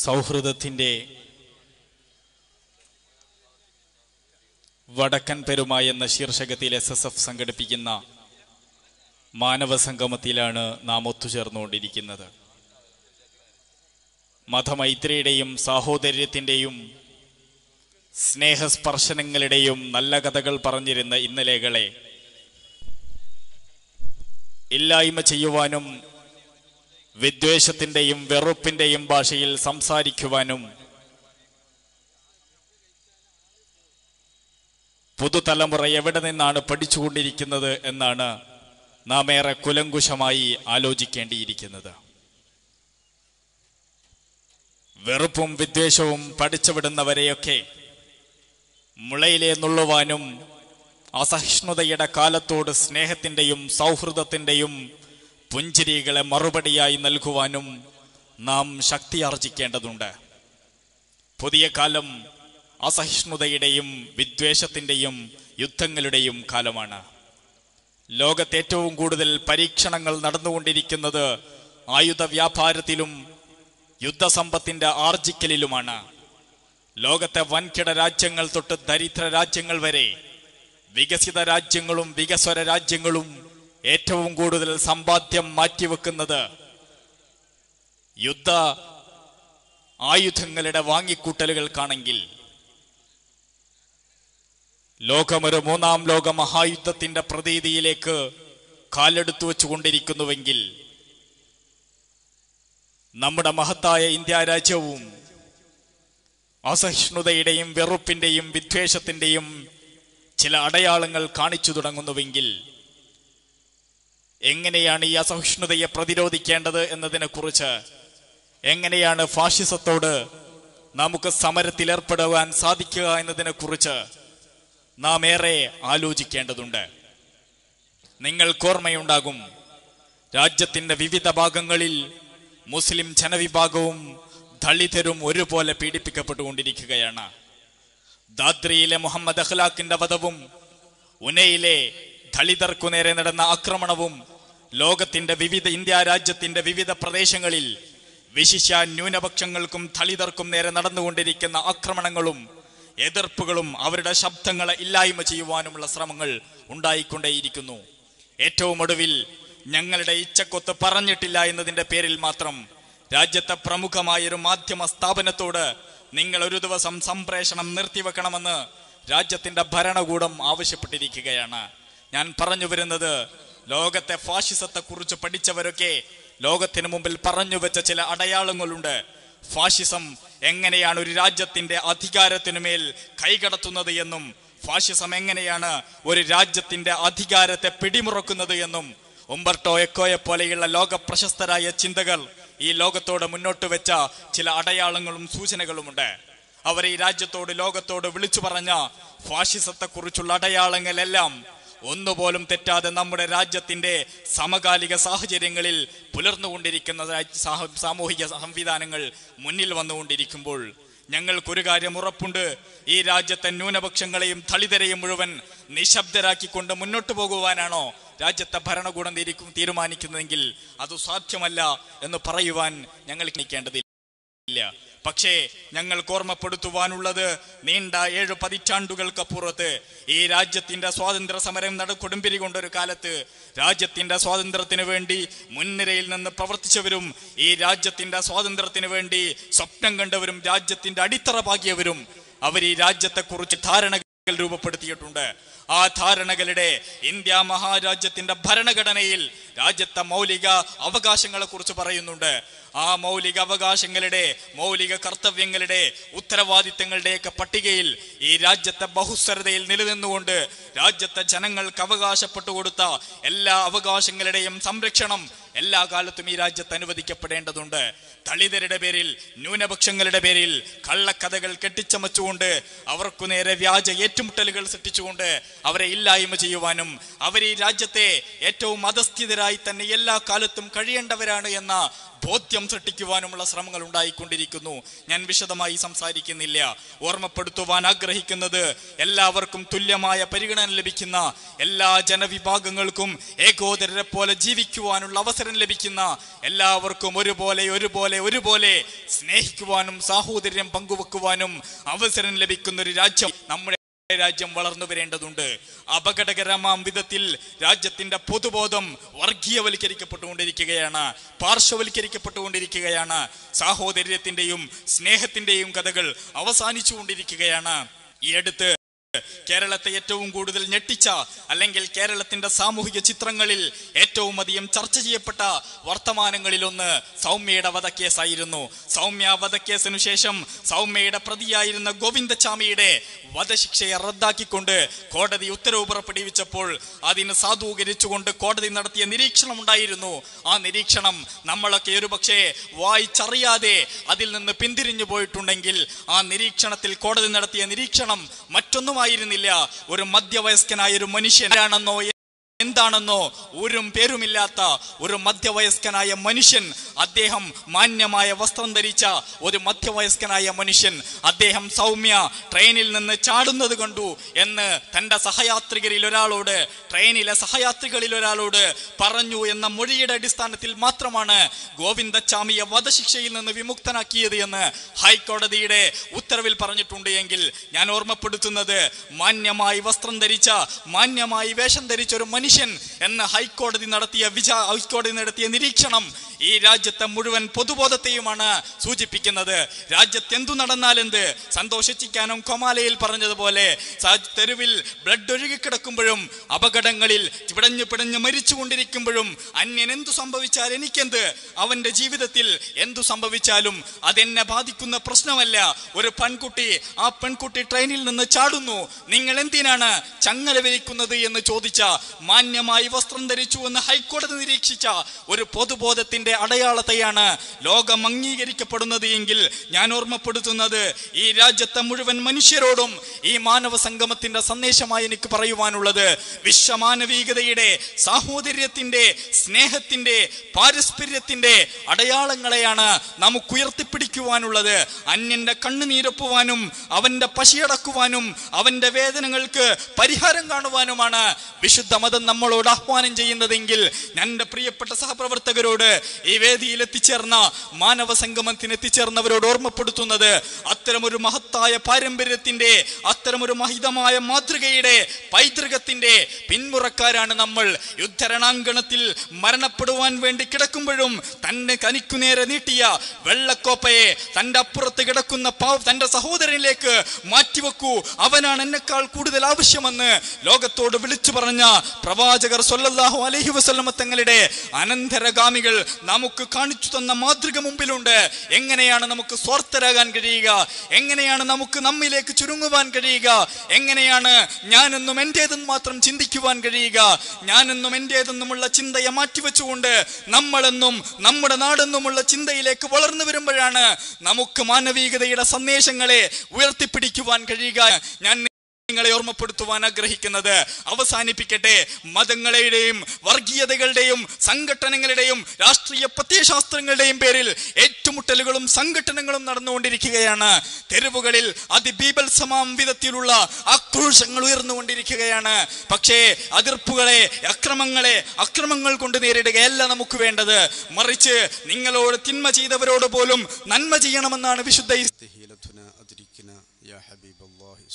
സൗഹൃദത്തിൻ്റെ വടക്കൻ പെരുമ എന്ന ശീർഷകത്തിൽ എസ് എസ് എഫ് സംഘടിപ്പിക്കുന്ന മാനവ സംഗമത്തിലാണ് നാം ഒത്തുചേർന്നുകൊണ്ടിരിക്കുന്നത് മതമൈത്രിയുടെയും സാഹോദര്യത്തിൻ്റെയും സ്നേഹസ്പർശനങ്ങളുടെയും നല്ല കഥകൾ പറഞ്ഞിരുന്ന ഇന്നലെകളെ ഇല്ലായ്മ ചെയ്യുവാനും വിദ്വേഷത്തിൻ്റെയും വെറുപ്പിൻ്റെയും ഭാഷയിൽ സംസാരിക്കുവാനും പുതുതലമുറ എവിടെ നിന്നാണ് പഠിച്ചുകൊണ്ടിരിക്കുന്നത് എന്നാണ് നാം ഏറെ കുലങ്കുശമായി ആലോചിക്കേണ്ടിയിരിക്കുന്നത് വെറുപ്പും വിദ്വേഷവും പഠിച്ചുവിടുന്നവരെയൊക്കെ മുളയിലെ നുള്ളുവാനും അസഹിഷ്ണുതയുടെ കാലത്തോട് സ്നേഹത്തിൻ്റെയും സൗഹൃദത്തിൻ്റെയും പുഞ്ചിരികളെ മറുപടിയായി നൽകുവാനും നാം ശക്തി ആർജിക്കേണ്ടതുണ്ട് പുതിയ കാലം അസഹിഷ്ണുതയുടെയും വിദ്വേഷത്തിൻ്റെയും യുദ്ധങ്ങളുടെയും കാലമാണ് ലോകത്ത് ഏറ്റവും കൂടുതൽ പരീക്ഷണങ്ങൾ നടന്നുകൊണ്ടിരിക്കുന്നത് ആയുധ വ്യാപാരത്തിലും യുദ്ധസമ്പത്തിന്റെ ആർജിക്കലിലുമാണ് ലോകത്തെ വൻകിട രാജ്യങ്ങൾ തൊട്ട് ദരിദ്ര രാജ്യങ്ങൾ വരെ വികസിത രാജ്യങ്ങളും വികസ്വര രാജ്യങ്ങളും ഏറ്റവും കൂടുതൽ സമ്പാദ്യം മാറ്റിവെക്കുന്നത് യുദ്ധ ആയുധങ്ങളുടെ വാങ്ങിക്കൂട്ടലുകൾക്കാണെങ്കിൽ ലോകമൊരു മൂന്നാം ലോക മഹായുദ്ധത്തിന്റെ പ്രതീതിയിലേക്ക് കാലെടുത്തു വെച്ചുകൊണ്ടിരിക്കുന്നുവെങ്കിൽ നമ്മുടെ മഹത്തായ ഇന്ത്യ രാജ്യവും അസഹിഷ്ണുതയുടെയും വെറുപ്പിന്റെയും വിദ്വേഷത്തിന്റെയും ചില അടയാളങ്ങൾ കാണിച്ചു തുടങ്ങുന്നുവെങ്കിൽ എങ്ങനെയാണ് ഈ അസഹിഷ്ണുതയെ പ്രതിരോധിക്കേണ്ടത് എന്നതിനെക്കുറിച്ച് എങ്ങനെയാണ് ഫാഷിസത്തോട് നമുക്ക് സമരത്തിലേർപ്പെടുവാൻ സാധിക്കുക എന്നതിനെക്കുറിച്ച് നാം ഏറെ ആലോചിക്കേണ്ടതുണ്ട് നിങ്ങൾക്ക് ഓർമ്മയുണ്ടാകും രാജ്യത്തിന്റെ വിവിധ ഭാഗങ്ങളിൽ മുസ്ലിം ജനവിഭാഗവും ദളിതരും ഒരുപോലെ പീഡിപ്പിക്കപ്പെട്ടുകൊണ്ടിരിക്കുകയാണ് ദാദ്രിയിലെ മുഹമ്മദ് അഖ്ലാഖിന്റെ വധവും ഉനയിലെ ദളിതർക്കു നേരെ നടന്ന ആക്രമണവും ലോകത്തിന്റെ വിവിധ ഇന്ത്യ രാജ്യത്തിന്റെ വിവിധ പ്രദേശങ്ങളിൽ വിശിഷ്യ ന്യൂനപക്ഷങ്ങൾക്കും ദളിതർക്കും നേരെ നടന്നുകൊണ്ടിരിക്കുന്ന ആക്രമണങ്ങളും എതിർപ്പുകളും അവരുടെ ശബ്ദങ്ങളെ ഇല്ലായ്മ ചെയ്യുവാനുമുള്ള ശ്രമങ്ങൾ ഉണ്ടായിക്കൊണ്ടേയിരിക്കുന്നു ഏറ്റവും ഒടുവിൽ ഞങ്ങളുടെ ഇച്ചക്കൊത്ത് പറഞ്ഞിട്ടില്ല എന്നതിന്റെ പേരിൽ മാത്രം രാജ്യത്തെ പ്രമുഖമായൊരു മാധ്യമ സ്ഥാപനത്തോട് നിങ്ങൾ ഒരു ദിവസം സംപ്രേഷണം നിർത്തിവെക്കണമെന്ന് രാജ്യത്തിന്റെ ഭരണകൂടം ആവശ്യപ്പെട്ടിരിക്കുകയാണ് ഞാൻ പറഞ്ഞു വരുന്നത് ലോകത്തെ ഫാഷിസത്തെ കുറിച്ച് പഠിച്ചവരൊക്കെ ലോകത്തിന് മുമ്പിൽ പറഞ്ഞു വെച്ച ചില അടയാളങ്ങളുണ്ട് ഫാഷിസം എങ്ങനെയാണ് ഒരു രാജ്യത്തിന്റെ അധികാരത്തിനുമേൽ കൈകടത്തുന്നത് എന്നും ഫാഷിസം എങ്ങനെയാണ് ഒരു രാജ്യത്തിന്റെ അധികാരത്തെ പിടിമുറക്കുന്നത് എന്നും ഉംബർട്ടോ എക്കോയെ പോലെയുള്ള ലോക പ്രശസ്തരായ ചിന്തകർ ഈ ലോകത്തോട് മുന്നോട്ട് വെച്ച ചില അടയാളങ്ങളും സൂചനകളുമുണ്ട് അവർ ഈ രാജ്യത്തോട് ലോകത്തോട് വിളിച്ചു പറഞ്ഞ ഫാഷിസത്തെ കുറിച്ചുള്ള അടയാളങ്ങളെല്ലാം ഒന്നുപോലും തെറ്റാതെ നമ്മുടെ രാജ്യത്തിന്റെ സമകാലിക സാഹചര്യങ്ങളിൽ പുലർന്നുകൊണ്ടിരിക്കുന്ന രാജ്യ- സാഹ- സാമൂഹിക സംവിധാനങ്ങൾ മുന്നിൽ വന്നുകൊണ്ടിരിക്കുമ്പോൾ ഞങ്ങൾക്കൊരു കാര്യം ഉറപ്പുണ്ട് ഈ രാജ്യത്തെ ന്യൂനപക്ഷങ്ങളെയും ദളിതരെയും മുഴുവൻ നിശബ്ദരാക്കിക്കൊണ്ട് മുന്നോട്ട് പോകുവാനാണോ രാജ്യത്തെ ഭരണകൂടം തീരിക്കും തീരുമാനിക്കുന്നതെങ്കിൽ അത് സാധ്യമല്ല എന്ന് പറയുവാൻ ഞങ്ങൾ നിൽക്കേണ്ടതില്ല ഇല്ല പക്ഷേ ഞങ്ങൾക്ക് ഓർമ്മപ്പെടുത്തുവാനുള്ളത് നീണ്ട ഏഴ് പതിറ്റാണ്ടുകൾക്കപ്പുറത്ത് ഈ രാജ്യത്തിന്റെ സ്വാതന്ത്ര്യ സമരം നട കൊടുമ്പിരി കൊണ്ടൊരു കാലത്ത് രാജ്യത്തിന്റെ സ്വാതന്ത്ര്യത്തിന് വേണ്ടി മുൻനിരയിൽ നിന്ന് പ്രവർത്തിച്ചവരും ഈ രാജ്യത്തിന്റെ സ്വാതന്ത്ര്യത്തിന് വേണ്ടി സ്വപ്നം കണ്ടവരും രാജ്യത്തിന്റെ അടിത്തറ പാകിയവരും അവർ ഈ രാജ്യത്തെക്കുറിച്ച് ധാരണകൾ രൂപപ്പെടുത്തിയിട്ടുണ്ട് ആ ധാരണകളുടെ ഇന്ത്യ മഹാരാജ്യത്തിന്റെ ഭരണഘടനയിൽ രാജ്യത്തെ മൗലിക അവകാശങ്ങളെ കുറിച്ച് പറയുന്നുണ്ട് ആ മൗലിക അവകാശങ്ങളുടെ മൗലിക കർത്തവ്യങ്ങളുടെ ഉത്തരവാദിത്തങ്ങളുടെയൊക്കെ പട്ടികയിൽ ഈ രാജ്യത്തെ ബഹുസ്വരതയിൽ നിലനിന്നുകൊണ്ട് രാജ്യത്തെ ജനങ്ങൾക്ക് അവകാശപ്പെട്ടു കൊടുത്ത എല്ലാ അവകാശങ്ങളുടെയും സംരക്ഷണം എല്ലാ കാലത്തും ഈ രാജ്യത്ത് അനുവദിക്കപ്പെടേണ്ടതുണ്ട് ദളിതരുടെ പേരിൽ ന്യൂനപക്ഷങ്ങളുടെ പേരിൽ കള്ളക്കഥകൾ കെട്ടിച്ചമച്ചുകൊണ്ട് അവർക്കു നേരെ വ്യാജ ഏറ്റുമുട്ടലുകൾ സൃഷ്ടിച്ചുകൊണ്ട് അവരെ ഇല്ലായ്മ ചെയ്യുവാനും അവർ ഈ രാജ്യത്തെ ഏറ്റവും മതസ്ഥിതരായ സുരക്ഷിതരായി തന്നെ എല്ലാ കാലത്തും കഴിയേണ്ടവരാണ് എന്ന ബോധ്യം സൃഷ്ടിക്കുവാനുമുള്ള ശ്രമങ്ങൾ ഉണ്ടായിക്കൊണ്ടിരിക്കുന്നു ഞാൻ വിശദമായി സംസാരിക്കുന്നില്ല ഓർമ്മപ്പെടുത്തുവാൻ ആഗ്രഹിക്കുന്നത് എല്ലാവർക്കും തുല്യമായ പരിഗണന ലഭിക്കുന്ന എല്ലാ ജനവിഭാഗങ്ങൾക്കും ഏകോദരരെ പോലെ ജീവിക്കുവാനുള്ള അവസരം ലഭിക്കുന്ന എല്ലാവർക്കും ഒരുപോലെ ഒരുപോലെ ഒരുപോലെ സ്നേഹിക്കുവാനും സാഹോദര്യം പങ്കുവെക്കുവാനും അവസരം ലഭിക്കുന്ന ഒരു രാജ്യം നമ്മുടെ രാജ്യം വളർന്നു വരേണ്ടതുണ്ട് അപകടകരമാം വിധത്തിൽ രാജ്യത്തിന്റെ പൊതുബോധം വർഗീയവൽക്കരിക്കപ്പെട്ടുകൊണ്ടിരിക്കുകയാണ് പാർശ്വവൽക്കരിക്കപ്പെട്ടുകൊണ്ടിരിക്കുകയാണ് സാഹോദര്യത്തിന്റെയും സ്നേഹത്തിന്റെയും കഥകൾ അവസാനിച്ചുകൊണ്ടിരിക്കുകയാണ് ഈ അടുത്ത് കേരളത്തെ ഏറ്റവും കൂടുതൽ ഞെട്ടിച്ച അല്ലെങ്കിൽ കേരളത്തിന്റെ സാമൂഹിക ചിത്രങ്ങളിൽ ഏറ്റവും അധികം ചർച്ച ചെയ്യപ്പെട്ട വർത്തമാനങ്ങളിൽ ഒന്ന് സൗമ്യയുടെ വധക്കേസായിരുന്നു സൗമ്യ വധക്കേസിനു ശേഷം സൗമ്യയുടെ പ്രതിയായിരുന്ന ഗോവിന്ദച്ചാമിയുടെ വധശിക്ഷയെ റദ്ദാക്കിക്കൊണ്ട് കോടതി ഉത്തരവ് പുറപ്പെടുവിച്ചപ്പോൾ അതിന് സാധൂകരിച്ചുകൊണ്ട് കോടതി നടത്തിയ നിരീക്ഷണം ഉണ്ടായിരുന്നു ആ നിരീക്ഷണം നമ്മളൊക്കെ ഒരുപക്ഷെ വായിച്ചറിയാതെ അതിൽ നിന്ന് പിന്തിരിഞ്ഞു പോയിട്ടുണ്ടെങ്കിൽ ആ നിരീക്ഷണത്തിൽ കോടതി നടത്തിയ നിരീക്ഷണം മറ്റൊന്നുമായിരുന്നില്ല ഒരു മധ്യവയസ്കനായ ഒരു മനുഷ്യനാണെന്നോ എന്താണെന്നോ ഒരു പേരുമില്ലാത്ത ഒരു മധ്യവയസ്കനായ മനുഷ്യൻ അദ്ദേഹം മാന്യമായ വസ്ത്രം ധരിച്ച ഒരു മധ്യവയസ്കനായ മനുഷ്യൻ അദ്ദേഹം സൗമ്യ ട്രെയിനിൽ നിന്ന് ചാടുന്നത് കണ്ടു എന്ന് തന്റെ സഹയാത്രികരിൽ ഒരാളോട് ട്രെയിനിലെ സഹയാത്രികളിൽ ഒരാളോട് പറഞ്ഞു എന്ന മൊഴിയുടെ അടിസ്ഥാനത്തിൽ മാത്രമാണ് ഗോവിന്ദച്ചാമിയെ വധശിക്ഷയിൽ നിന്ന് വിമുക്തനാക്കിയത് എന്ന് ഹൈക്കോടതിയുടെ ഉത്തരവിൽ പറഞ്ഞിട്ടുണ്ട് എങ്കിൽ ഞാൻ ഓർമ്മപ്പെടുത്തുന്നത് മാന്യമായി വസ്ത്രം ധരിച്ച മാന്യമായി വേഷം ധരിച്ച ഒരു മനുഷ്യൻ എന്ന് ഹൈക്കോടതി നടത്തിയ വിചാ ഹൈക്കോടതി നടത്തിയ നിരീക്ഷണം ഈ രാജ്യത്തെ മുഴുവൻ പൊതുബോധത്തെയുമാണ് സൂചിപ്പിക്കുന്നത് രാജ്യത്ത് എന്തു നടന്നാലെന്ത് സന്തോഷിച്ചിക്കാനും കൊമാലയിൽ പറഞ്ഞതുപോലെ സ- തെരുവിൽ ബ്ലഡ് ഒഴുകിക്കിടക്കുമ്പോഴും അപകടങ്ങളിൽ പിടഞ്ഞു പിടഞ്ഞു മരിച്ചുകൊണ്ടിരിക്കുമ്പോഴും അന്യൻ എന്തു സംഭവിച്ചാൽ എനിക്കെന്ത് അവന്റെ ജീവിതത്തിൽ എന്തു സംഭവിച്ചാലും അതെന്നെ ബാധിക്കുന്ന പ്രശ്നമല്ല ഒരു പെൺകുട്ടി ആ പെൺകുട്ടി ട്രെയിനിൽ നിന്ന് ചാടുന്നു നിങ്ങൾ എന്തിനാണ് ചങ്ങല വിരിക്കുന്നത് എന്ന് ചോദിച്ച മാന്യമായി വസ്ത്രം ധരിച്ചു എന്ന് ഹൈക്കോടതി നിരീക്ഷിച്ച ഒരു പൊതുബോധത്തിന്റെ അടയാളത്തെയാണ് ലോകം അംഗീകരിക്കപ്പെടുന്നത് എങ്കിൽ ഞാൻ ഓർമ്മപ്പെടുത്തുന്നത് ഈ രാജ്യത്തെ മുഴുവൻ മനുഷ്യരോടും ഈ മാനവ സംഗമത്തിന്റെ സന്ദേശമായി എനിക്ക് പറയുവാനുള്ളത് വിശ്വമാനവികതയുടെ സാഹോദര്യത്തിന്റെ സ്നേഹത്തിന്റെ പാരസ്പര്യത്തിന്റെ അടയാളങ്ങളെയാണ് നമുക്ക് ഉയർത്തിപ്പിടിക്കുവാനുള്ളത് അന്യന്റെ കണ്ണുനീരൊപ്പുവാനും അവന്റെ പശിയടക്കുവാനും അവന്റെ വേദനകൾക്ക് പരിഹാരം കാണുവാനുമാണ് വിശുദ്ധ മതം നമ്മളോട് ആഹ്വാനം ചെയ്യുന്നതെങ്കിൽ എൻ്റെ പ്രിയപ്പെട്ട സഹപ്രവർത്തകരോട് ഈ വേദിയിൽ എത്തിച്ചേർന്ന മാനവ സംഗമത്തിന് എത്തിച്ചേർന്നവരോട് ഓർമ്മപ്പെടുത്തുന്നത് അത്തരമൊരു മഹത്തായ പാരമ്പര്യത്തിന്റെ അത്തരമൊരു മഹിതമായ മാതൃകയുടെ പൈതൃകത്തിന്റെ പിന്മുറക്കാരാണ് നമ്മൾ യുദ്ധരണാങ്കണത്തിൽ മരണപ്പെടുവാൻ വേണ്ടി കിടക്കുമ്പോഴും തന്നെ കനിക്കു നേരെ നീട്ടിയ വെള്ളക്കോപ്പയെ തന്റെ അപ്പുറത്ത് കിടക്കുന്ന പാവ തന്റെ സഹോദരനിലേക്ക് മാറ്റിവെക്കൂ അവനാണ് എന്നെക്കാൾ കൂടുതൽ ആവശ്യമെന്ന് ലോകത്തോട് വിളിച്ചു പറഞ്ഞ പ്രവാചകർ സല്ലല്ലാഹു അലൈഹി വസല്ലമ തങ്ങളുടെ അനന്തരഗാമികൾ നമുക്ക് കാണിച്ചു തന്ന മാതൃക മുമ്പിലുണ്ട് എങ്ങനെയാണ് നമുക്ക് സ്വാർത്ഥരാകാൻ കഴിയുക എങ്ങനെയാണ് നമുക്ക് നമ്മിലേക്ക് ചുരുങ്ങുവാൻ കഴിയുക എങ്ങനെയാണ് ഞാനെന്നും എന്റേതെന്ന് മാത്രം ചിന്തിക്കുവാൻ കഴിയുക ഞാനെന്നും എന്റേതെന്നുമുള്ള ചിന്തയെ മാറ്റിവെച്ചുകൊണ്ട് നമ്മളെന്നും നമ്മുടെ നാടെന്നുമുള്ള ചിന്തയിലേക്ക് വളർന്നു വരുമ്പോഴാണ് നമുക്ക് മാനവികതയുടെ സന്ദേശങ്ങളെ ഉയർത്തിപ്പിടിക്കുവാൻ കഴിയുക ഞാൻ നിങ്ങളെ ഓർമ്മപ്പെടുത്തുവാൻ ആഗ്രഹിക്കുന്നത് അവസാനിപ്പിക്കട്ടെ മതങ്ങളുടെയും വർഗീയതകളുടെയും സംഘടനകളുടെയും രാഷ്ട്രീയ പ്രത്യയശാസ്ത്രങ്ങളുടെയും പേരിൽ ഏറ്റുമുട്ടലുകളും സംഘടനകളും നടന്നുകൊണ്ടിരിക്കുകയാണ് തെരുവുകളിൽ അതിബീഭത്സമാം വിധത്തിലുള്ള ആക്രോശങ്ങൾ ഉയർന്നുകൊണ്ടിരിക്കുകയാണ് പക്ഷേ അതിർപ്പുകളെ അക്രമങ്ങളെ അക്രമങ്ങൾ കൊണ്ട് നേരിടുകയല്ല നമുക്ക് വേണ്ടത് മറിച്ച് നിങ്ങളോട് തിന്മ ചെയ്തവരോട് പോലും നന്മ ചെയ്യണമെന്നാണ് വിശുദ്ധ